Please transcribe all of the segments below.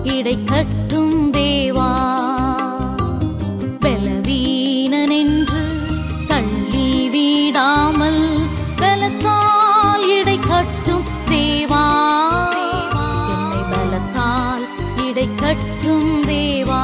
இடை கட்டும் தேவா பலவீனனென்று தள்ளி விடாமல் பலத்தால் இடை கட்டும் தேவா என்னை பலத்தால் இடை கட்டும் தேவா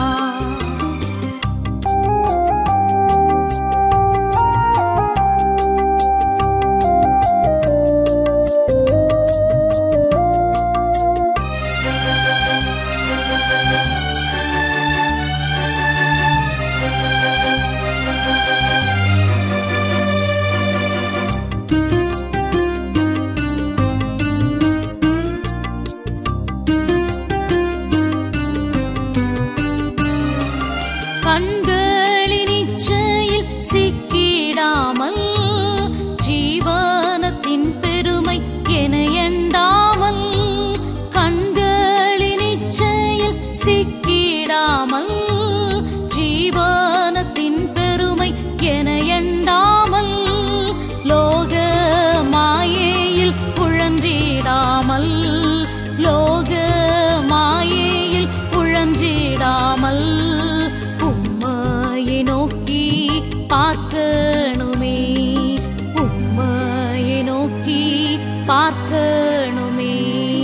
கண்களின் இச்சையில் சிக்கிடாமல் ஜீவனத்தின் பெருமை என எண்டாமல் கண்களின் இச்சையில் சிக்கிடாமல் ஜீவனத்தின் பெருமை என எண்டாமல் லோக மாயையில் உழன்றிடாமல் லோக மாயையில் உழன்றிடாமல் உம்மையை நோக்கி பார்க்கணுமே உம்மையை நோக்கி பார்க்கணுமே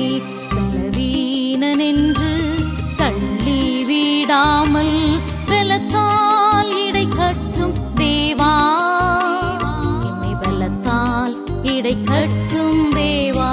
பலவீனனென்று தள்ளி விடாமல் பலத்தால் இடை கட்டும் தேவா என்னை பலத்தால் இடை கட்டும் தேவா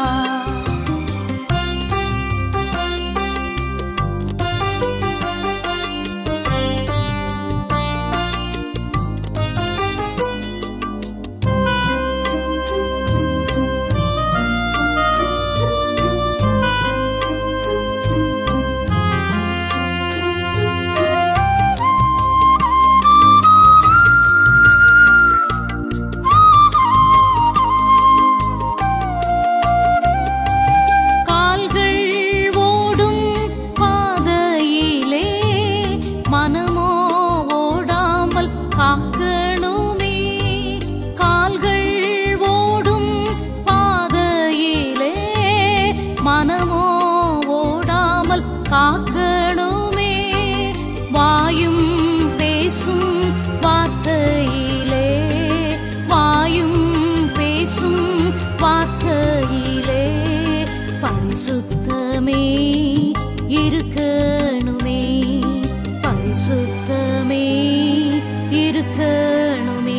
கால்கள் ஓடும் பாதையிலே மனமோ ஓடாமல் காக்கணுமே கால்கள் ஓடும் பாதையிலே மனமோ ஓடாமல் காக்கணுமே வாயும் பேசும் வார்த்தையிலே வாயும் பேசும் வார்த்தையிலே பரிசுத்தமே இருக்கணுமே பரிசுத்தமே இருக்கணுமே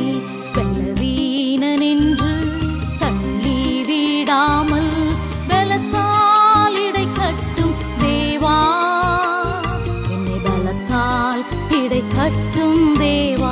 பலவீனனென்று தள்ளி விடாமல் பலத்தால் இடை கட்டும் தேவா என்னை பலத்தால் இடை கட்டும் தேவா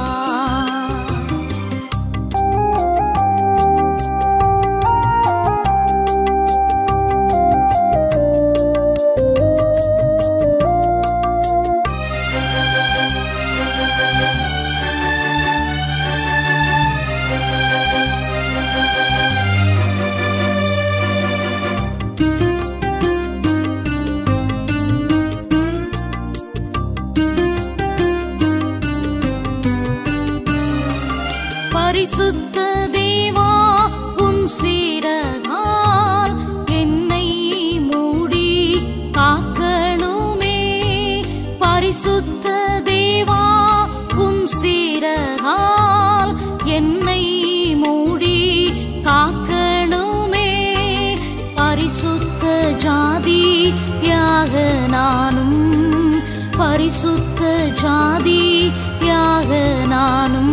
பரிசுத்த தேவா உன் சீரகால் என்னை மூடி காக்கணுமே பரிசுத்த தேவா உன் சீரகால் என்னை மூடி காக்கணுமே பரிசுத்த ஜாதியாக நானும் பரிசுத்த ஜாதியாக நானும்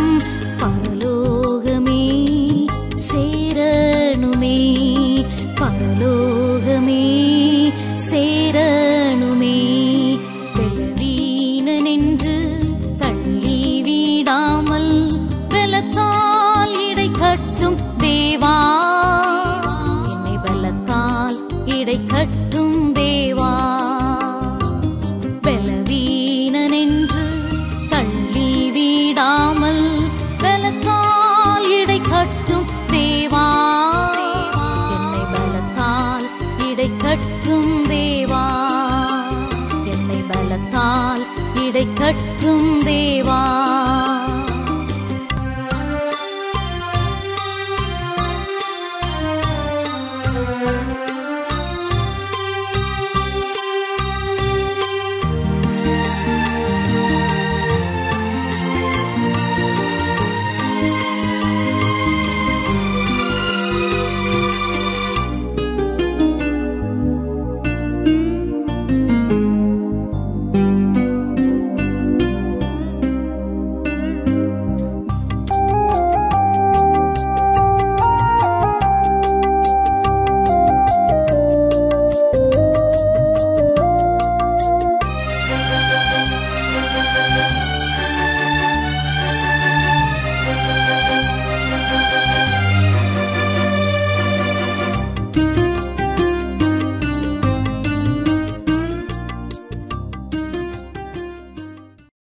பரலோகமே சேரணுமே பரலோகமே சேரணுமே பலவீனனென்று தள்ளி விடாமல் பலத்தால் இடை கட்டும் தேவா என்னை பலத்தால் இடை கட்டும் தேவா பலவீனனென்று தள்ளி விடாமல் பலத்தால் இடை கட்டும் தேவா என்னை பலத்தால் இடை கட்டும் தேவா என்னை பலத்தால் இடை கட்டும் தேவா